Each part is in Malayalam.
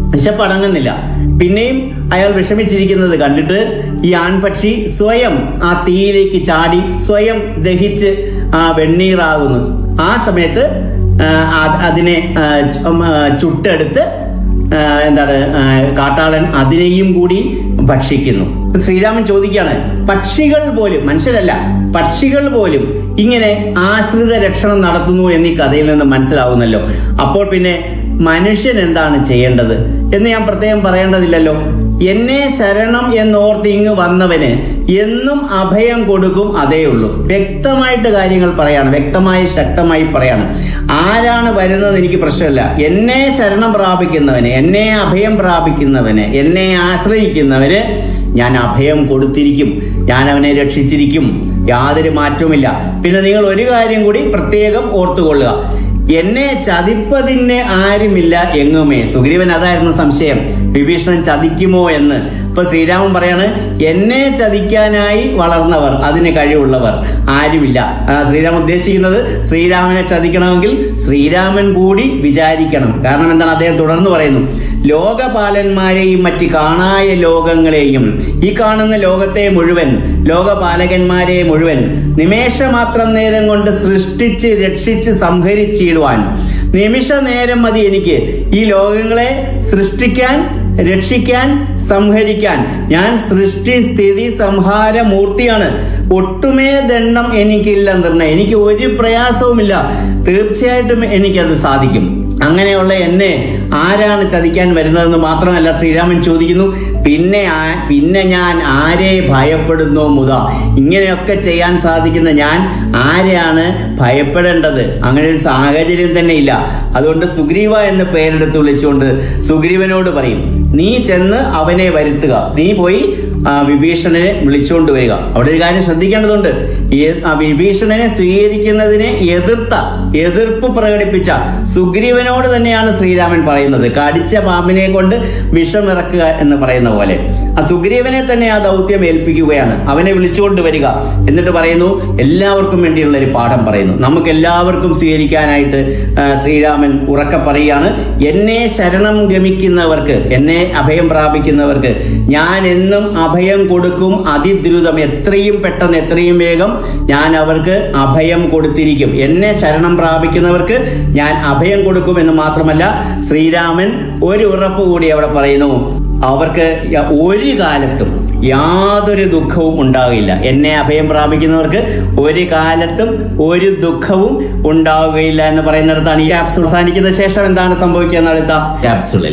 വിശപ്പടങ്ങുന്നില്ല പിന്നെയും അയാൾ വിഷമിച്ചിരിക്കുന്നത് കണ്ടിട്ട് ഈ ആൺപക്ഷി സ്വയം ആ തീയിലേക്ക് ചാടി സ്വയം ദഹിച്ച് ആ വെണ്ണീറാകുന്നു ആ സമയത്ത് ആ, അത് അതിനെ ആ, ചു- ഉം, ആ, ചുട്ടെടുത്ത് ആ, എന്താണ് ആ, കാട്ടാളൻ അതിനെയും കൂടി ഭക്ഷിക്കുന്നു ശ്രീരാമൻ ചോദിക്കാണ് പക്ഷികൾ പോലും മനുഷ്യരല്ല പക്ഷികൾ പോലും ഇങ്ങനെ ആശ്രിത രക്ഷണം നടത്തുന്നു എന്നീ കഥയിൽ നിന്ന് മനസ്സിലാവുന്നല്ലോ അപ്പോൾ പിന്നെ മനുഷ്യൻ എന്താണ് ചെയ്യേണ്ടത് എന്ന് ഞാൻ പ്രത്യേകം പറയേണ്ടതില്ലല്ലോ എന്നെ ശരണം എന്നോർത്ത് ഇങ്ങ് വന്നവന് എന്നും അഭയം കൊടുക്കും അതേ ഉള്ളൂ വ്യക്തമായിട്ട് കാര്യങ്ങൾ പറയാണ് വ്യക്തമായി ശക്തമായി പറയാണ് ആരാണ് വരുന്നത് എനിക്ക് പ്രശ്നമില്ല എന്നെ ശരണം പ്രാപിക്കുന്നവന് എന്നെ അഭയം പ്രാപിക്കുന്നവന് എന്നെ ആശ്രയിക്കുന്നവന് ഞാൻ അഭയം കൊടുത്തിരിക്കും ഞാൻ അവനെ രക്ഷിച്ചിരിക്കും യാതൊരു മാറ്റവുമില്ല പിന്നെ നിങ്ങൾ ഒരു കാര്യം കൂടി പ്രത്യേകം ഓർത്തുകൊള്ളുക എന്നെ ചതിപ്പതിന് ആരുമില്ല എങ്ങുമേ സുഗ്രീവൻ അതായിരുന്നു സംശയം വിഭീഷണൻ ചതിക്കുമോ എന്ന് ഇപ്പൊ ശ്രീരാമൻ പറയാണ് എന്നെ ചതിക്കാനായി വളർന്നവർ അതിന് കഴിവുള്ളവർ ആരുമില്ല ആ, ശ്രീരാമൻ ഉദ്ദേശിക്കുന്നത് ശ്രീരാമനെ ചതിക്കണമെങ്കിൽ ശ്രീരാമൻ കൂടി വിചാരിക്കണം കാരണം എന്താണ് അദ്ദേഹം തുടർന്ന് പറയുന്നു ലോകപാലന്മാരെയും മറ്റ് കാണായ ലോകങ്ങളെയും ഈ കാണുന്ന ലോകത്തെ മുഴുവൻ ലോകപാലകന്മാരെ മുഴുവൻ നിമേഷമാത്രം നേരം കൊണ്ട് സൃഷ്ടിച്ച് രക്ഷിച്ച് സംഹരിച്ചിടുവാൻ നിമിഷ നേരം മതി എനിക്ക് ഈ ലോകങ്ങളെ സൃഷ്ടിക്കാൻ രക്ഷിക്കാൻ സംഹരിക്കാൻ ഞാൻ സൃഷ്ടി സ്ഥിതി സംഹാര മൂർത്തിയാണ് ഒട്ടുമേ ദണ്ഡം എനിക്കില്ല നിർണ്ണയം എനിക്ക് ഒരു പ്രയാസവുമില്ല തീർച്ചയായിട്ടും എനിക്കത് സാധിക്കും അങ്ങനെയുള്ള എന്നെ ആരാണ് ചതിക്കാൻ വരുന്നതെന്ന് മാത്രമല്ല ശ്രീരാമൻ ചോദിക്കുന്നു പിന്നെ ആ- പിന്നെ ഞാൻ ആരെ ഭയപ്പെടുന്നു മുത ഇങ്ങനെയൊക്കെ ചെയ്യാൻ സാധിക്കുന്ന ഞാൻ ആരെയാണ് ഭയപ്പെടേണ്ടത് അങ്ങനെ ഒരു സാഹചര്യം തന്നെ ഇല്ല അതുകൊണ്ട് സുഗ്രീവ എന്ന പേരെടുത്ത് വിളിച്ചുകൊണ്ട് സുഗ്രീവനോട് പറയും നീ ചെന്ന് അവനെ വരുത്തുക നീ പോയി ആ വിഭീഷണനെ വിളിച്ചുകൊണ്ട് വരിക അവിടെ ഒരു കാര്യം ശ്രദ്ധിക്കേണ്ടതുണ്ട് ഏ- ആ വിഭീഷണനെ സ്വീകരിക്കുന്നതിനെ എതിർത്ത എതിർപ്പ് പ്രകടിപ്പിച്ച സുഗ്രീവനോട് തന്നെയാണ് ശ്രീരാമൻ പറയുന്നത് കടിച്ച പാമ്പിനെ കൊണ്ട് വിഷമിറക്കുക എന്ന് പറയുന്ന പോലെ ആ സുഗ്രീവനെ തന്നെ ആ ദൗത്യം ഏൽപ്പിക്കുകയാണ് അവനെ വിളിച്ചുകൊണ്ട് വരിക എന്നിട്ട് പറയുന്നു എല്ലാവർക്കും വേണ്ടിയുള്ള ഒരു പാഠം പറയുന്നു നമുക്ക് എല്ലാവർക്കും സ്വീകരിക്കാനായിട്ട് ആ, ശ്രീരാമൻ ഉറക്കെ പറയുകയാണ് എന്നെ ശരണം ഗമിക്കുന്നവർക്ക് എന്നെ അഭയം പ്രാപിക്കുന്നവർക്ക് ഞാൻ എന്നും അഭയം കൊടുക്കും അതിദ്രുതം എത്രയും പെട്ടെന്ന് എത്രയും വേഗം ഞാൻ അവർക്ക് അഭയം കൊടുത്തിരിക്കും എന്നെ ശരണം പ്രാപിക്കുന്നവർക്ക് ഞാൻ അഭയം കൊടുക്കും എന്ന് മാത്രമല്ല ശ്രീരാമൻ ഒരു ഉറപ്പ് കൂടി അവിടെ പറയുന്നു അവർക്ക് യ- ഒരു കാലത്തും യാതൊരു ദുഃഖവും ഉണ്ടാകില്ല എന്നെ അഭയം പ്രാപിക്കുന്നവർക്ക് ഒരു കാലത്തും ഒരു ദുഃഖവും ഉണ്ടാവുകയില്ല എന്ന് പറയുന്നിടത്താണ് ഈ ക്യാപ്സുൾ അവസാനിക്കുന്ന ശേഷം എന്താണ് സംഭവിക്കുക എന്ന് അടുത്ത ക്യാപ്സുളിൽ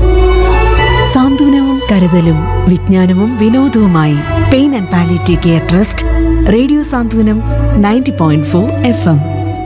സാന്ത്വനവും കരുതലും വിജ്ഞാനവും വിനോദവുമായി pain and palliative care trust radio Santhwanam ninety point four F M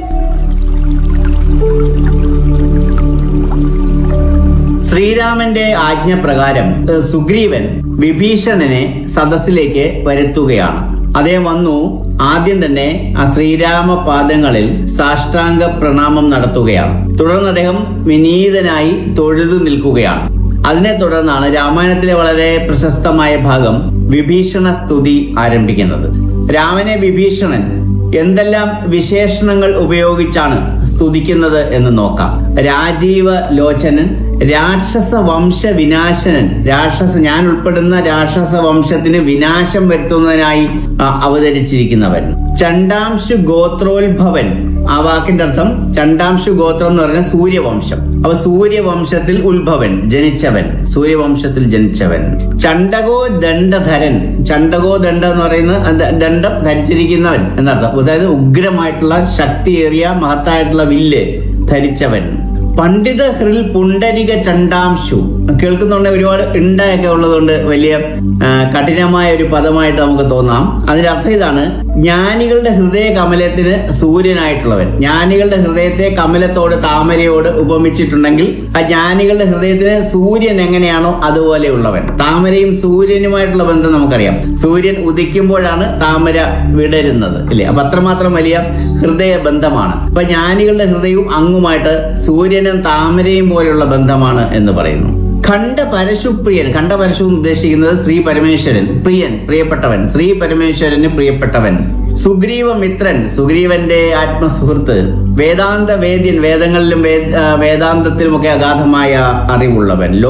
ശ്രീരാമന്റെ ആജ്ഞപ്രകാരം ഏഹ്, സുഗ്രീവൻ വിഭീഷണനെ സദസ്സിലേക്ക് വരുത്തുകയാണ് അദ്ദേഹം വന്നു ആദ്യം തന്നെ ആ ശ്രീരാമ പാദങ്ങളിൽ സാഷ്ടാംഗ പ്രണാമം നടത്തുകയാണ് തുടർന്ന് അദ്ദേഹം വിനീതനായി തൊഴുതു നിൽക്കുകയാണ് അതിനെ തുടർന്നാണ് രാമായണത്തിലെ വളരെ പ്രശസ്തമായ ഭാഗം വിഭീഷണ സ്തുതി ആരംഭിക്കുന്നത് രാമനെ വിഭീഷണൻ എന്തെല്ലാം വിശേഷണങ്ങൾ ഉപയോഗിച്ചാണ് സ്തുതിക്കുന്നത് എന്ന് നോക്കാം രാജീവ ലോചനൻ രാക്ഷസ വംശ വിനാശനൻ രാക്ഷസ ഞാൻ ഉൾപ്പെടുന്ന രാക്ഷസ വംശത്തിന് വിനാശം വരുത്തുന്നതിനായി ആ, അവതരിച്ചിരിക്കുന്നവൻ ചണ്ടാംശു ഗോത്രോത്ഭവൻ ആ വാക്കിന്റെ അർത്ഥം ചണ്ടാംശു ഗോത്രം എന്ന് പറഞ്ഞ സൂര്യവംശം അപ്പൊ സൂര്യവംശത്തിൽ ഉത്ഭവൻ ജനിച്ചവൻ സൂര്യവംശത്തിൽ ജനിച്ചവൻ ചണ്ടകോ ദണ്ഡധരൻ ചണ്ടകോ ദണ്ഡ എന്ന് പറയുന്ന അത് ദണ്ഡം ധരിച്ചിരിക്കുന്നവൻ എന്നർത്ഥം അതായത് ഉഗ്രമായിട്ടുള്ള ശക്തിയേറിയ മഹത്തായിട്ടുള്ള വില്ല് ധരിച്ചവൻ പണ്ഡിത ഹൃൽ പുണ്ടരിക ചണ്ടാംശു കേൾക്കുന്നുണ്ടെങ്കിൽ ഒരുപാട് ഇണ്ടയൊക്കെ ഉള്ളതുകൊണ്ട് വലിയ ആ, കഠിനമായ ഒരു പദമായിട്ട് നമുക്ക് തോന്നാം അതിന്റെ അർത്ഥം ഇതാണ് ജ്ഞാനികളുടെ ഹൃദയ കമലത്തിന് സൂര്യനായിട്ടുള്ളവൻ ജ്ഞാനികളുടെ ഹൃദയത്തെ കമലത്തോട് താമരയോട് ഉപമിച്ചിട്ടുണ്ടെങ്കിൽ ആ ജ്ഞാനികളുടെ ഹൃദയത്തിന് സൂര്യൻ എങ്ങനെയാണോ അതുപോലെയുള്ളവൻ താമരയും സൂര്യനുമായിട്ടുള്ള ബന്ധം നമുക്കറിയാം സൂര്യൻ ഉദിക്കുമ്പോഴാണ് താമര വിടരുന്നത് ഇല്ലേ അപ്പൊ അത്രമാത്രം വലിയ ഹൃദയ ബന്ധമാണ് അപ്പൊ ജ്ഞാനികളുടെ ഹൃദയവും അങ്ങുമായിട്ട് സൂര്യനും താമരയും പോലെയുള്ള ബന്ധമാണ് എന്ന് പറയുന്നു ഖണ്ഡ പരശുപ്രിയൻ ഖണ്ഡ പരശു എന്ന് ഉദ്ദേശിക്കുന്നത് ശ്രീ പരമേശ്വരൻ പ്രിയൻ പ്രിയപ്പെട്ടവൻ ശ്രീ പരമേശ്വരന് പ്രിയപ്പെട്ടവൻ സുഗ്രീവ മിത്രൻ സുഗ്രീവന്റെ ആത്മസുഹൃത്ത് വേദാന്ത വേദ്യൻ വേദങ്ങളിലും വേ- ആ, വേദാന്തത്തിലുമൊക്കെ അഗാധമായ അറിവുള്ളവൻ